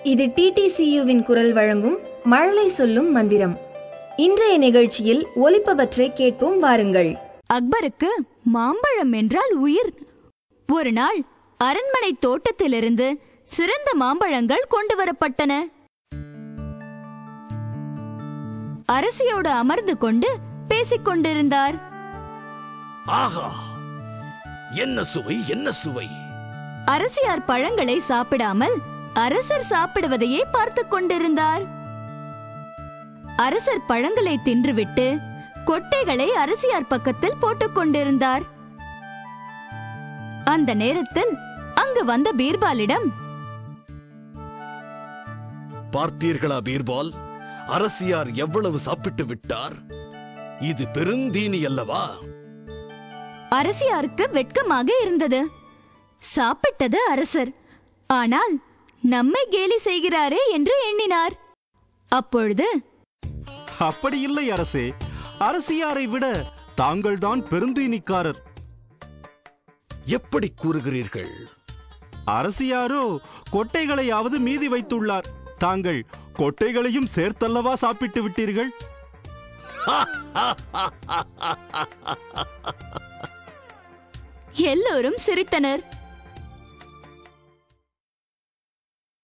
இது டிடிசியுவின் குரல் வழங்கும் மழலை சொல்லும் மந்திரம் இன்றைய நிகழ்ச்சியில் ஒலிப்பவற்றை கேட்போம் வாருங்கள் அக்பருக்கு மாம்பழம் என்றால் உயிர் ஒரு நாள் அரண்மனை தோட்டத்திலிருந்து சிறந்த மாம்பழங்கள் கொண்டு வரப்பட்டன அரசியோடு அமர்ந்து கொண்டு பேசிக் கொண்டிருந்தார் ஆஹா என்ன சுவை என்ன சுவை அரசியார் பழங்களை சாப்பிடாமல் அரசர் சாப்பிடுவதையே பார்த்துக் கொண்டிருந்தார் அரசர் பழங்களை தின்றுவிட்டு கொட்டைகளை அரசியார் பக்கத்தில் போட்டுக் கொண்டிருந்தார் அந்த நேரத்தில் அங்கு வந்த பீர்பாலிடம் பார்த்தீர்களா பீர்பால் அரசியார் எவ்வளவு சாப்பிட்டு விட்டார் இது பெருந்தீனி அல்லவா அரசியாருக்கு வெட்கமாக இருந்தது சாப்பிட்டது அரசர் ஆனால் நம்மை கேலி செய்கிறாரே என்று எண்ணினார் அப்பொழுது அப்படி இல்லை அரசே அரசியாரை விட தாங்கள்தான் பெருந்தீனிக்காரர் எப்படி கூறுகிறீர்கள் அரசியாரோ கொட்டைகளையாவது மீதி வைத்துள்ளார் தாங்கள் கொட்டைகளையும் சேர்த்தல்லவா சாப்பிட்டு விட்டீர்கள் எல்லோரும் சிரித்தனர்